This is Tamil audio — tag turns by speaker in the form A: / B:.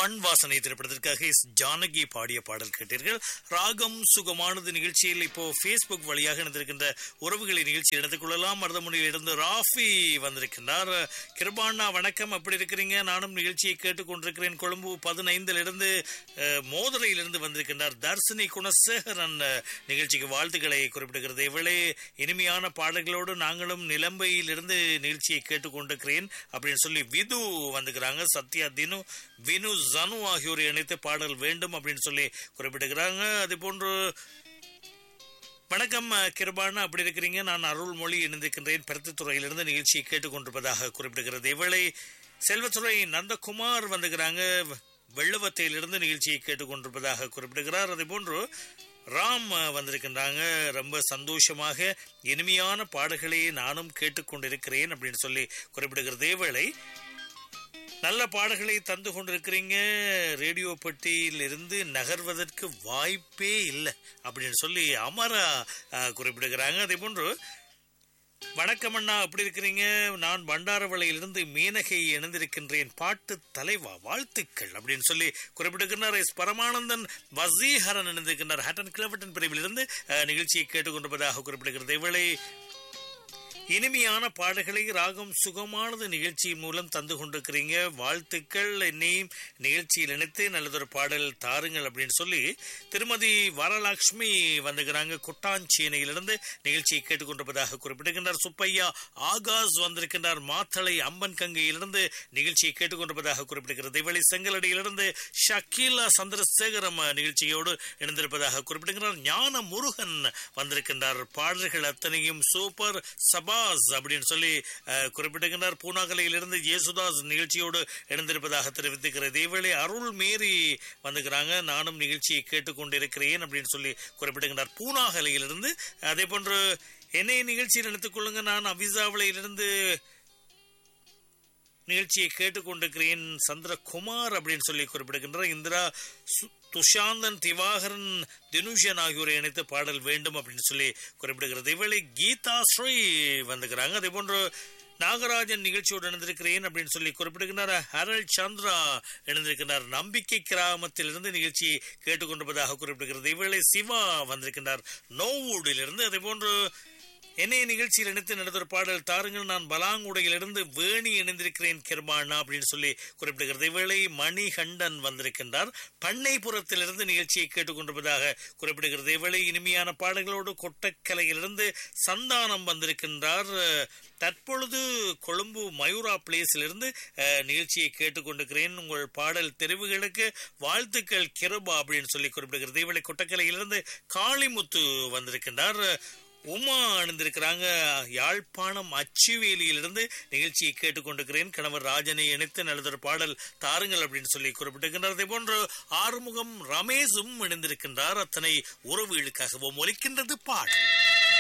A: மண் வாசனை திரைப்படத்திற்காக எஸ் ஜானகி பாடிய பாடல் கேட்டீர்கள் ராகம் சுகமானது நிகழ்ச்சியில் இப்போ ஃபேஸ்புக் வழியாக இணைந்திருக்கின்ற உறவுகளை நிகழ்ச்சி எடுத்துக் கொள்ளலாம் மருதமுனியில் இருந்து ராஃபி வந்திருக்கின்றார் கிருபாண்ணா வணக்கம் எப்படி இருக்கிறீங்க நானும் நிகழ்ச்சியை கேட்டுக்கொண்டிருக்கிறேன் கொழும்பு பதினைந்தில் இருந்து அஹ், மோதுரையிலிருந்து வந்திருக்கின்றார் தர்சினி குணசேகரன் அஹ், நிகழ்ச்சிக்கு வாழ்த்துக்களை குறிப்பிடுகிறது இவளே இனிமையான பாடல்களோடு நாங்களும் நிலம்பையிலிருந்து நிகழ்ச்சியை கேட்டுக்கொண்டிருக்கிறேன் அப்படின்னு சொல்லி விது வந்துக்கிறாங்க சத்யா தினு வினு ஜனு ஆகியோரை இணைத்து பாடல் வேண்டும் அப்படின்னு சொல்லி குறிப்பிட்டுக்கிறாங்க அதே போன்று வணக்கம் அஹ், கிருபானா அப்படி இருக்கிறீங்க நான் அருள்மொழி இணைந்திருக்கின்றேன் பருத்தித்துறையிலிருந்து நிகழ்ச்சியை கேட்டுக்கொண்டிருப்பதாக குறிப்பிடுகிறது இவளை செல்வத்துறை நந்தகுமார் வந்துக்கிறாங்க வெள்ளவத்தையிலிருந்து நிகழ்ச்சியை கேட்டுக்கொண்டிருப்பதாக குறிப்பிடுகிறார் அதே போன்று ராம் அஹ், வந்திருக்கின்றாங்க ரொம்ப சந்தோஷமாக இனிமையான பாடல்களை நானும் கேட்டுக்கொண்டிருக்கிறேன் அப்படின்னு சொல்லி குறிப்பிடுகிறது இவளை நல்ல பாடல்களை தந்து கொண்டிருக்கிறீங்க ரேடியோ பெட்டியில் இருந்து நகர்வதற்கு வாய்ப்பே இல்லை அப்படின்னு சொல்லி அமரா அஹ், குறிப்பிடுகிறாங்க அதே போன்று வணக்கம் அண்ணா அப்படி இருக்கிறீங்க நான் பண்டாரவளையிலிருந்து மீனகை இணைந்திருக்கின்றேன் பாட்டு தலைவா வாழ்த்துக்கள் அப்படின்னு சொல்லி குறிப்பிட்டிருக்கிறார் எஸ் பரமானந்தன் வசீகரன் இணைந்திருக்கின்றார் ஹட்டன் கிளவட்டன் பிரிவிலிருந்து அஹ், நிகழ்ச்சியை கேட்டுக்கொண்டிருப்பதாக குறிப்பிடுகிறது இவளை இனிமையான பாடல்களை ராகம் சுகமானது நிகழ்ச்சி மூலம் தந்து கொண்டிருக்கிறீங்க வாழ்த்துக்கள் என்னையும் நிகழ்ச்சியில் இணைத்து நல்லதொரு பாடல் தாருங்கள் அப்படின்னு சொல்லி திருமதி வரலட்சுமி வந்துக்கிறாங்க கொட்டாஞ்சேனையிலிருந்து நிகழ்ச்சியை கேட்டுக்கொண்டிருப்பதாக குறிப்பிடுகின்றார் சுப்பையா ஆகாஷ் வந்திருக்கின்றார் மாத்தளை அம்பன் கங்கையிலிருந்து நிகழ்ச்சியை கேட்டுக்கொண்டிருப்பதாக குறிப்பிடுகிறது இவளை செங்கலடியிலிருந்து ஷக்கீலா சந்திரசேகரம் நிகழ்ச்சியோடு இணைந்திருப்பதாக குறிப்பிடுகிறார் ஞான முருகன் வந்திருக்கின்றார் பாடல்கள் அத்தனையும் சூப்பர் சபாஸ் அப்படின்னு சொல்லி அஹ், குறிப்பிடுகின்றார் பூனாகலையிலிருந்து ஜேசுதாஸ் நிகழ்ச்சியோடு இணைந்திருப்பதாக தெரிவித்துக்கிறது இவளை அருள் மேரி வந்துக்கிறாங்க நானும் நிகழ்ச்சியை கேட்டுக்கொண்டிருக்கிறேன் அப்படின்னு சொல்லி குறிப்பிடுகின்றார் பூனாகலையிலிருந்து அதே போன்று என்னை நிகழ்ச்சியில் நினைத்துக் கொள்ளுங்க நான் அவிசாவளையிலிருந்து நிகழ்ச்சியை கேட்டுக்கொண்டிருக்கிறேன் சந்திரகுமார் அப்படின்னு சொல்லி குறிப்பிடுகின்ற இந்திரா சு- துஷாந்தன் திவாகரன் தினுஷன் ஆகியோரை இணைத்து பாடல் வேண்டும் அப்படின்னு சொல்லி குறிப்பிடுகிறது இவளை கீதா ஸ்ரீ வந்துக்கிறாங்க அதே போன்று நாகராஜன் நிகழ்ச்சியோடு இணைந்திருக்கிறேன் அப்படின்னு சொல்லி குறிப்பிடுகின்றார் ஹரல் சந்திரா இணைந்திருக்கிறார் நம்பிக்கை கிராமத்திலிருந்து நிகழ்ச்சியை கேட்டுக்கொண்டிருப்பதாக குறிப்பிடுகிறது இவளை சிவா வந்திருக்கின்றார் நோவூடிலிருந்து அதே போன்று என்னைய நிகழ்ச்சியில் இணைத்து நடந்த பாடல் தாருங்கள் நான் பலாங்குடையிலிருந்து வேணி இணைந்திருக்கிறேன் கிருபானா அப்படின்னு சொல்லி குறிப்பிடுகிறது இவளை மணிகண்டன் வந்திருக்கின்றார் பண்ணைபுரத்திலிருந்து நிகழ்ச்சியை கேட்டுக்கொண்டிருப்பதாக குறிப்பிடுகிறது இவளை இனிமையான பாடல்களோடு கொட்டக்கலையிலிருந்து சந்தானம் வந்திருக்கின்றார் அஹ், தற்பொழுது கொழும்பு மயூரா பிளேஸிலிருந்து அஹ், நிகழ்ச்சியை கேட்டுக்கொண்டிருக்கிறேன் உங்கள் பாடல் தெரிவுகளுக்கு வாழ்த்துக்கள் கிருபா அப்படின்னு சொல்லி குறிப்பிடுகிறது இவளை கொட்டக்கலையிலிருந்து காளிமுத்து வந்திருக்கின்றார் உமா அணிந்திருக்கிறாங்க யாழ்ப்பாணம் அச்சுவேலியிலிருந்து நிகழ்ச்சியை கேட்டுக்கொண்டிருக்கிறேன் கணவர் ராஜனை இணைத்து நல்லதொரு பாடல் தாருங்கள் அப்படின்னு சொல்லி குறிப்பிட்டிருக்கின்றார் அதே போன்று ஆறுமுகம் ரமேஷும் இணைந்திருக்கின்றார் அத்தனை உறவுகளுக்காகவும் ஒலிக்கின்றது பாடல்